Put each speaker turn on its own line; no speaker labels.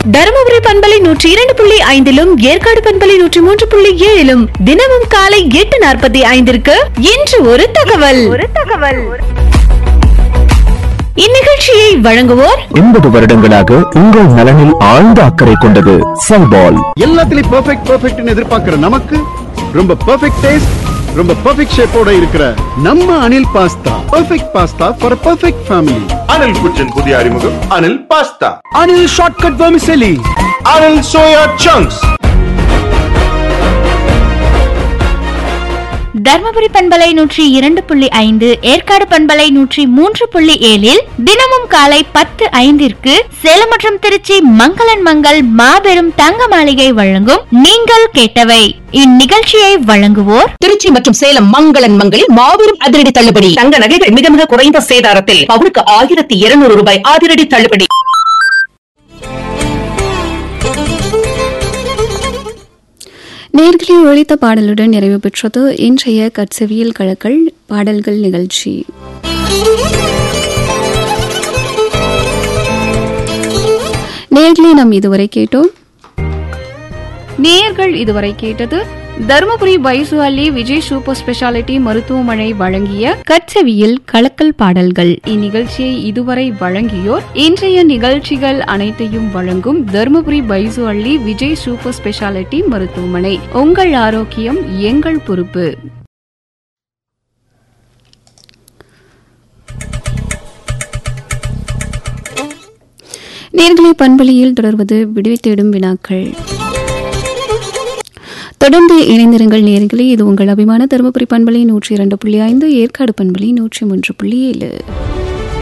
தருமபுரி பண்பலை நூற்றி இரண்டு புள்ளி ஐந்திலும் ஏற்காடு பண்பலை நூற்றி மூன்று புள்ளி ஏழிலும் தினமும் காலை எட்டு நாற்பத்தி ஐந்திற்கு இன்று ஒரு தகவல் ஒரு தகவல் இந்நிகழ்ச்சியை வழங்குவோர்
எண்பது வருடங்களாக உங்கள் நலனில் ஆழ்ந்த அக்கறை கொண்டது செல்பால்
எல்லாத்துலயும் பெர்ஃபெக்ட் பெர்ஃபெக்ட்னு எதிர்பார்க்கிற நமக்கு ரொம்ப பெர்ஃபெக்ட் டேஸ்ட் ரொம்ப பெர்ஃபெக்ட் ஷேப்போட இருக்கிற நம்ம Anil pasta perfect pasta for perfect family
Anil kitchen புதிய அறிமுகம் Anil pasta
Anil shortcut vermicelli
Anil soya chunks
Dharmapuri பண்பலை நூற்றி இரண்டு புள்ளி ஐந்து ஏற்காடு பண்பலை நூற்றி மூன்று புள்ளி ஏழில் தினமும் காலை பத்து ஐந்திற்கு சேலம் மற்றும் திருச்சி மங்களன் மங்கள் மாபெரும் தங்க மாளிகை வழங்கும் நீங்கள் கேட்டவை இந்நிகழ்ச்சியை வழங்குவோர்
திருச்சி மற்றும் சேலம் மங்களன் மங்களில் மாபெரும் அதிரடி தள்ளுபடி தங்க நகைகள் மிக மிக குறைந்த சேதாரத்தில் பவுனுக்கு ஆயிரத்தி இருநூறு ரூபாய் அதிரடி தள்ளுபடி
நேர்களே ஒழித்த பாடலுடன் நிறைவு பெற்றது இன்றைய கட்செவியல் கழக்கள் பாடல்கள் நிகழ்ச்சி நேர்களே நாம் இதுவரை கேட்டோம் நேர்கள் இதுவரை கேட்டது தருமபுரி பைசு அலி விஜய் சூப்பர் ஸ்பெஷாலிட்டி மருத்துவமனை வழங்கிய கட்செவியில் கலக்கல் பாடல்கள் இந்நிகழ்ச்சியை இதுவரை வழங்கியோர் இன்றைய நிகழ்ச்சிகள் அனைத்தையும் வழங்கும் தருமபுரி பைசு அள்ளி விஜய் சூப்பர் ஸ்பெஷாலிட்டி மருத்துவமனை உங்கள் ஆரோக்கியம் எங்கள் பொறுப்பு நேர்களை பண்பலியில் தொடர்வது விடுவி தேடும் வினாக்கள் தொடர்ந்து இணைந்திருங்கள் நேர்களே இது உங்கள் அபிமான தருமபுரி பண்பலை நூற்றி இரண்டு புள்ளி ஐந்து ஏற்காடு பண்பலை நூற்றி மூன்று புள்ளி ஏழு